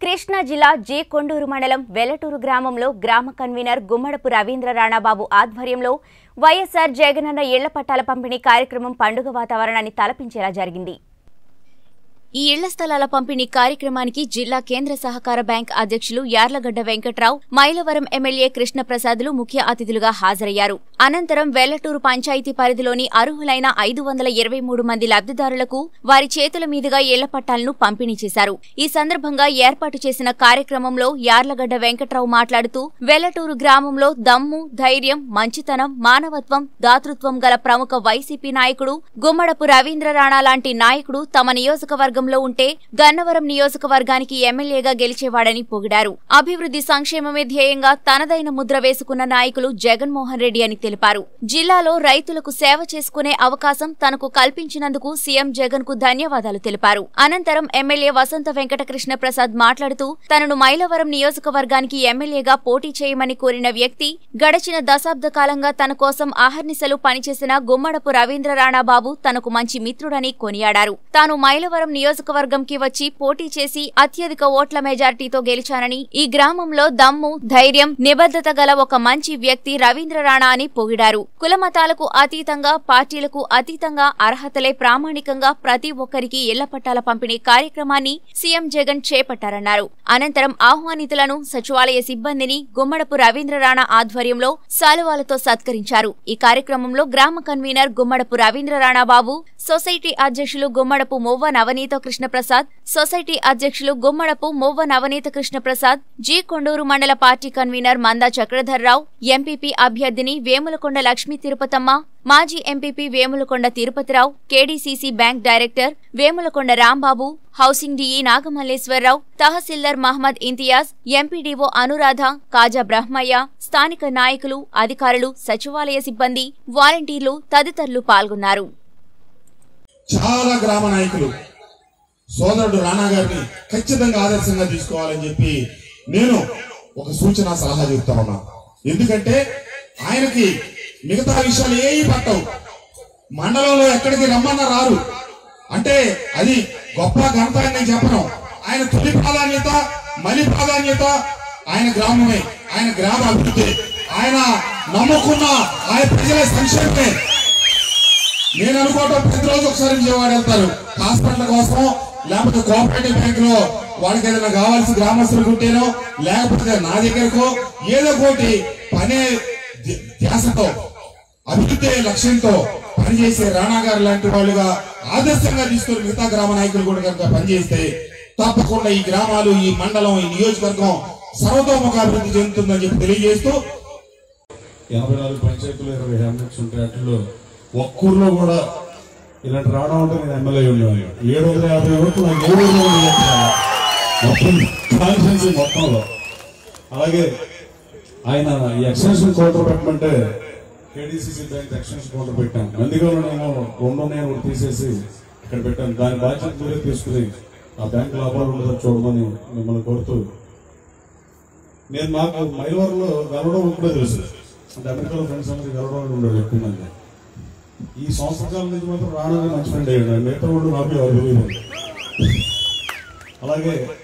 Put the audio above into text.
కృష్ణా జిల్లా జే కొండూరు మండలం వెలటూరు గ్రామంలో గ్రామ కన్వీనర్ గుమ్మడపు రవీంద్ర రాణాబాబు ఆధ్వర్యంలో వైఎస్ఆర్ జగనన్న ఇళ్ల పట్టాల పంపిణీ కార్యక్రమం పండుగ వాతావరణాన్ని తలపించేలా జరిగింది ఈ ఇళ్ల స్థలాల పంపిణీ కార్యక్రమానికి జిల్లా కేంద్ర సహకార బ్యాంక్ అధ్యక్షులు యార్లగడ్డ వెంకట్రావు మైలవరం ఎమ్మెల్యే కృష్ణప్రసాద్లు ముఖ్య అతిథులుగా హాజరయ్యారు అనంతరం వెల్లటూరు పంచాయతీ పరిధిలోని అర్హులైన ఐదు వందల ఇరవై మూడు మంది లబ్ధిదారులకు వారి చేతుల మీదుగా ఇళ్ల పట్టాలను పంపిణీ చేశారు ఈ సందర్భంగా ఏర్పాటు చేసిన కార్యక్రమంలో యార్లగడ్డ వెంకట్రావు మాట్లాడుతూ వెల్లటూరు గ్రామంలో దమ్ము ధైర్యం మంచితనం మానవత్వం దాతృత్వం గల ప్రముఖ వైసీపీ నాయకుడు గుమ్మడపు రవీంద్ర రాణా లాంటి నాయకుడు తమ నియోజకవర్గంలో ఉంటే గన్నవరం నియోజకవర్గానికి ఎమ్మెల్యేగా గెలిచేవాడని పొగిడారు అభివృద్ధి సంక్షేమమే ధ్యేయంగా తనదైన ముద్ర వేసుకున్న నాయకులు జగన్మోహన్ రెడ్డి అని తెలిపారు జిల్లాలో రైతులకు సేవ చేసుకునే అవకాశం తనకు కల్పించినందుకు సీఎం జగన్ కు ధన్యవాదాలు తెలిపారు అనంతరం ఎమ్మెల్యే వసంత వెంకటకృష్ణ ప్రసాద్ మాట్లాడుతూ తనను మైలవరం నియోజకవర్గానికి ఎమ్మెల్యేగా పోటీ చేయమని కోరిన వ్యక్తి గడచిన దశాబ్ద కాలంగా తన కోసం ఆహర్నిశలు పనిచేసిన గుమ్మడపు రవీంద్ర రాణాబాబు తనకు మంచి మిత్రుడని కొనియాడారు తాను మైలవరం నియోజకవర్గంకి వచ్చి పోటీ చేసి అత్యధిక ఓట్ల మెజార్టీతో గెలిచానని ఈ గ్రామంలో దమ్ము ధైర్యం నిబద్ధత గల ఒక మంచి వ్యక్తి రవీంద్ర రాణా అని పొగిడారు కులమతాలకు అతీతంగా పార్టీలకు అతీతంగా అర్హతలే ప్రామాణికంగా ప్రతి ఒక్కరికి ఇళ్ల పట్టాల పంపిణీ కార్యక్రమాన్ని సీఎం జగన్ చేపట్టారన్నారు అనంతరం ఆహ్వానితులను సచివాలయ సిబ్బందిని గుమ్మడపు రవీంద్ర రాణా ఆధ్వర్యంలో శాలువాలతో సత్కరించారు ఈ కార్యక్రమంలో గ్రామ కన్వీనర్ గుమ్మడపు రవీంద్ర రాణా బాబు సొసైటీ అధ్యక్షులు గుమ్మడపు మొవ్వ నవనీత కృష్ణప్రసాద్ సొసైటీ అధ్యక్షులు గుమ్మడపు మొవ్వ నవనీత కృష్ణప్రసాద్ జీ కొండూరు మండల party convener Manda Chakradharrao MPP అభ్యర్థిని వేములకొండ లక్ష్మీ తిరుపతమ్మ మాజీ MPP Vemulakonda Tirupatirao KDCC bank director Vemulakonda Rambabu housing DE Nagamalleswararao తహసీల్దార్ మహమ్మద్ ఇంతియాజ్ ఎంపీడీఓ అనురాధ కాజా బ్రహ్మయ్య స్థానిక నాయకులు అధికారులు సచివాలయ సిబ్బంది వాలంటీర్లు తదితరులు పాల్గొన్నారు చాలా గ్రామ నాయకులు సోదరుడు రాణా గారిని ఖచ్చితంగా ఆదర్శంగా తీసుకోవాలని చెప్పి నేను ఒక సూచన సలహా చెప్తా ఉన్నా ఎందుకంటే ఆయనకి మిగతా విషయాలు ఏవి పట్టవు మండలంలో ఎక్కడికి రమ్మన్నా రారు అంటే అది గొప్ప ఘనత అని నేను చెప్పను ఆయన తొలి ప్రాధాన్యత మలి ప్రాధాన్యత ఆయన గ్రామమే ఆయన గ్రామ అభివృద్ధి ఆయన నమ్ముకున్న ఆయన ప్రజల సంక్షేమమే నేను అనుకోవటం ప్రతిరోజు ఒకసారి విజయవాడ వెళ్తారు హాస్పిటల్ కోసం లేకపోతే కోఆపరేటివ్ బ్యాంక్ లో వాళ్ళకి ఏదైనా కావాల్సి గ్రామస్తులకు ఉంటేనో లేకపోతే నా దగ్గరకో ఏదో ఒకటి పనే ధ్య- ధ్యాసతో అభివృద్ధి లక్ష్యంతో పనిచేసే రాణా గారు లాంటి వాళ్ళుగా ఆదర్శంగా తీసుకొని మిగతా గ్రామ నాయకులు కూడా కనుక పనిచేస్తే తప్పకుండా ఈ గ్రామాలు ఈ మండలం ఈ నియోజకవర్గం సర్వతోముఖ అభివృద్ధి చెందుతుందని చెప్పి తెలియజేస్తూ ఎనభై నాలుగు పంచాయతీలు ఇరవై హ్యామ్లెట్స్ ఉంటాయి వాటిలో ఒక్కూరులో కూడా ఇలాంటి రావడం అంటే నేను ఎమ్మెల్యే ఉన్నాను ఏడు వందల యాభై ఓట్లు నాకు ఏడు వందల మంది చెప్పారు. మొత్తం కాన్స్టిట్యున్సీ మొత్తంలో అలాగే ఆయన ఈ ఎక్స్టెన్షన్ కౌంటర్ పెట్టమంటే కేడీసీసీ బ్యాంక్ ఎక్స్టెన్షన్ కౌంటర్ పెట్టాం అందుకని నేను రెండు ఉన్నాయి ఒకటి తీసేసి ఇక్కడ పెట్టాను దాని బాధ్యత మీరే తీసుకుని ఆ బ్యాంక్ లాభాలు ఉండదని చూడమని మిమ్మల్ని కోరుతూ నేను మాకు మైలవరంలో గెలవడం కూడా తెలుసు అంటే అమెరికాలో ఫ్రెండ్స్ అందరూ గెలవడం ఉండదు ఎక్కువ మంది ఈ సంవత్సరాల నుంచి మాత్రం రావడానికి మంచి ఫ్రెండ్ అయ్యాడు మిగతా వాళ్ళు నాకు ఎవరు తెలియదు అలాగే